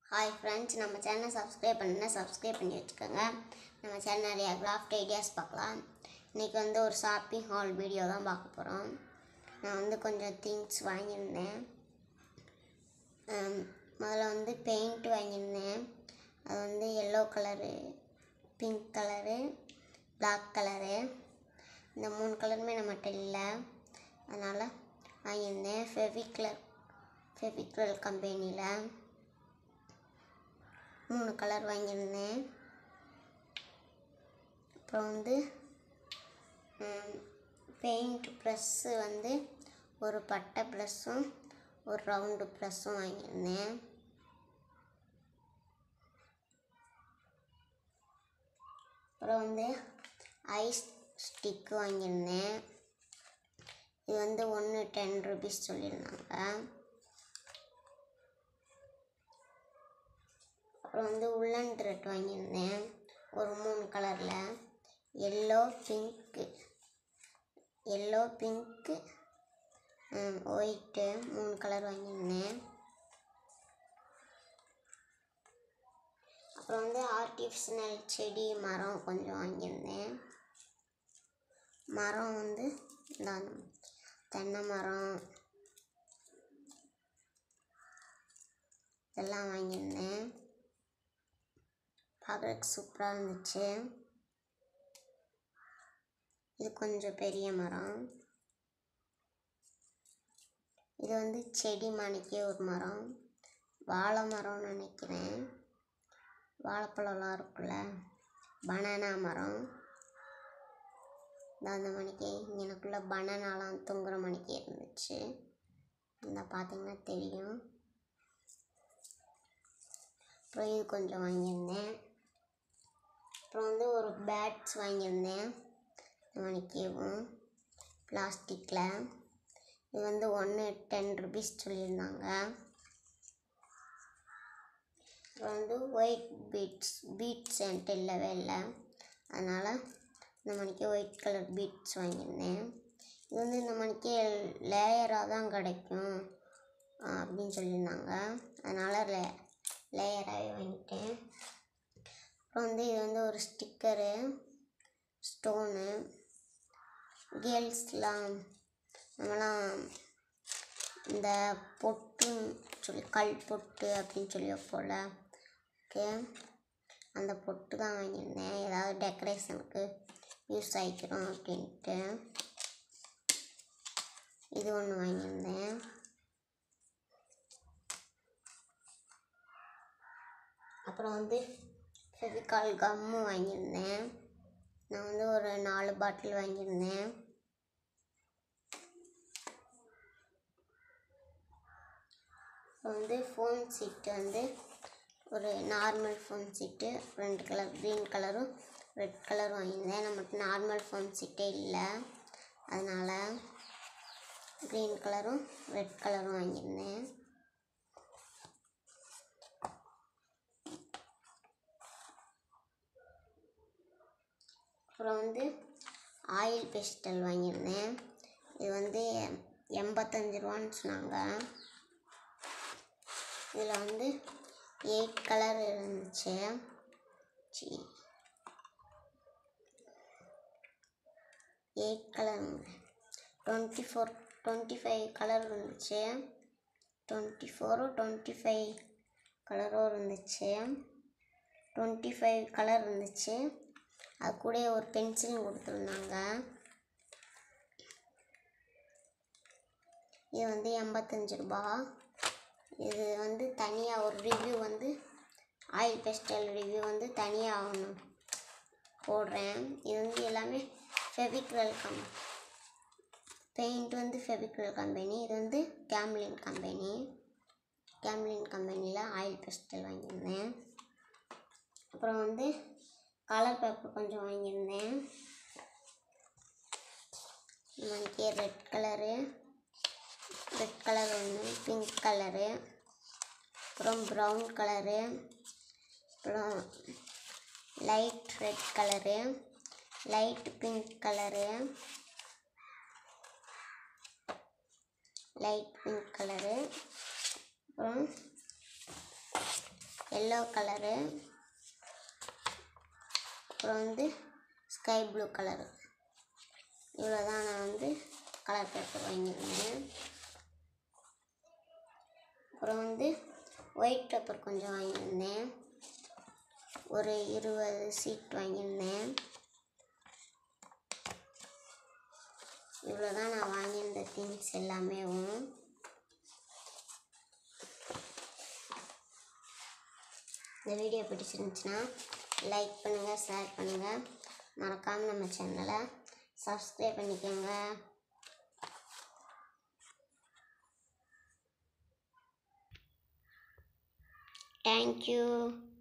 hi friends நம்ம சேனலை subscribe பண்ணுன்னா சப்ஸ்கிரைப் பண்ணி வச்சுக்கோங்க நம்ம சேனல் நிறையா கிராஃப்ட் ஐடியாஸ் பார்க்கலாம் இன்றைக்கி வந்து ஒரு ஷாப்பிங் ஹால் வீடியோ தான் பார்க்க போகிறோம் நான் வந்து கொஞ்சம் திங்ஸ் வாங்கியிருந்தேன் ஹம், முதல்ல வந்து பெயிண்ட் வாங்கியிருந்தேன் அது வந்து yellow colour pink colour black colour இந்த மூணு கலருமே நம்மகிட்ட இல்லை அதனால் வாங்கியிருந்தேன் ஃபெவிக்லர் ஃபெவிக்ரல் கம்பெனியில் மூணு கலர் வாங்கியிருந்தேன் அப்புறம் வந்து பெயிண்ட் ப்ரெஸ்ஸு வந்து ஒரு பட்டை ப்ரெஸ்ஸும் ஒரு ரவுண்டு ப்ரெஸ்ஸும் வாங்கியிருந்தேன் அப்புறம் வந்து ஐஸ் ஸ்டிக்கு வாங்கியிருந்தேன் இது வந்து ஒன்று டென் ருபீஸ் சொல்லியிருந்தாங்க அப்புறம் வந்து உள்ளன் த்ரெட் வாங்கியிருந்தேன் ஒரு மூணு கலரில் yellow pink yellow pink white மூணு கலர் வாங்கியிருந்தேன் அப்புறம் வந்து ஆர்டிஃபிஷியல் செடி மரம் கொஞ்சம் வாங்கியிருந்தேன் மரம் வந்து இந்த தென்னை மரம் இதெல்லாம் வாங்கியிருந்தேன் பார்க்குறதுக்கு சூப்பராக இருந்துச்சு இது கொஞ்சம் பெரிய மரம் இது வந்து செடி மாணிக்கே ஒரு மரம் வாழை மரம்னு நினைக்கிறேன் வாழைப்பழம்லாம் இருக்குல்ல பனானா மரம் இந்த அந்த மணிக்கு எனக்குள்ள பனானாலாம் தொங்குற மணிக்கு இருந்துச்சு இந்த பார்த்தீங்கன்னா தெரியும் அப்புறம் இது கொஞ்சம் வாங்கியிருந்தேன் அப்புறம் வந்து ஒரு பேட்ஸ் வாங்கியிருந்தேன் மணிக்கவும் பிளாஸ்டிக்கில் இது வந்து ஒன்று டென் ருபீஸ் சொல்லியிருந்தாங்க அப்புறம் வந்து ஒயிட் பீட்ஸ் பீட்ஸ் என்கிட்ட இல்லவே இல்லை அதனால் இந்த மணிக்கு ஒயிட் கலர் பீட்ஸ் வாங்கியிருந்தேன் இது வந்து இந்த மணிக்கு லேயராக தான் கிடைக்கும் ஆ, அப்படின்னு சொல்லியிருந்தாங்க அதனால் லே லேயராகவே வாங்கிட்டேன் அப்புறம் வந்து இது வந்து ஒரு ஸ்டிக்கரு ஸ்டோனு கேர்ள்ஸ்லாம் நம்மலாம் இந்த பொட்டுன்னு சொல்லி கல் பொட்டு அப்படின்னு சொல்லி வைப்போம்ல ஓகே அந்த பொட்டு தான் வாங்கியிருந்தேன் ஏதாவது டெக்கரேஷனுக்கு யூஸ் ஆகிக்கிறோம் அப்படின்ட்டு இது ஒன்று வாங்கியிருந்தேன் அப்புறம் வந்து ஃபெவிகால் கம்மு வாங்கியிருந்தேன் நான் வந்து ஒரு நாலு பாட்டில் வாங்கியிருந்தேன் அப்புறம் வந்து ஃபோன் சீட்டு வந்து ஒரு நார்மல் ஃபோன் சீட்டு ரெண்டு கலர் க்ரீன் கலரும் ரெட் கலரும் வாங்கியிருந்தேன் நம்மகிட்ட நார்மல் ஃபோன் சீட்டே இல்லை அதனால் க்ரீன் கலரும் ரெட் கலரும் வாங்கியிருந்தேன் அப்புறம் வந்து ஆயில் பேஸ்டல் வாங்கியிருந்தேன் இது வந்து எண்பத்தஞ்சு ரூபான்னு சொன்னாங்க இதில் வந்து எயிட் கலர் இருந்துச்சு சி eight colour twenty four twenty five colour இருந்துச்சு டுவெண்ட்டி ஃபோரோ டுவெண்ட்டி ஃபைவ் கலரோ இருந்துச்சு டுவெண்ட்டி ஃபைவ் கலர் இருந்துச்சு அது கூட ஒரு பென்சில் கொடுத்துருந்தாங்க இது வந்து எண்பத்தஞ்சு ரூபா இது வந்து தனியாக ஒரு ரிவ்யூ வந்து ஆயில் பெஸ்டல் ரிவ்யூ வந்து தனியாக ஒன்று போடுறேன் இது வந்து எல்லாமே ஃபெவிக்ரல் கம் பெயிண்ட் வந்து ஃபெவிக்ரல் கம்பெனி இது வந்து கேம்லின் கம்பெனி கேம்லின் கம்பெனியில் ஆயில் பெஸ்டல் வாங்கியிருந்தேன் அப்புறம் வந்து கலர் பேப்பர் கொஞ்சம் வாங்கியிருந்தேன் மணிக்கு ரெட் கலரு ரெட் கலர் ஒன்று பிங்க் கலரு அப்புறம் ப்ரௌன் கலரு அப்புறம் light red colour light pink colour light pink colour அப்புறம் எல்லோ கலரு அப்புறம் வந்து ஸ்கை ப்ளூ கலரு இவ்வளோ தான் நான் வந்து கலர் பேப்பர் வாங்கியிருந்தேன் அப்புறம் வந்து ஒயிட் பேப்பர் கொஞ்சம் வாங்கியிருந்தேன் ஒரு இருபது சீட் வாங்கியிருந்தேன் இவ்வளோ தான் நான் வாங்கியிருந்த திங்ஸ் எல்லாமேவும் இந்த வீடியோ பிடிச்சிருந்துச்சுன்னா லைக் பண்ணுங்கள் ஷேர் பண்ணுங்கள் மறக்காமல் நம்ம சேனலை சப்ஸ்கிரைப் பண்ணிக்கோங்க தேங்க்யூ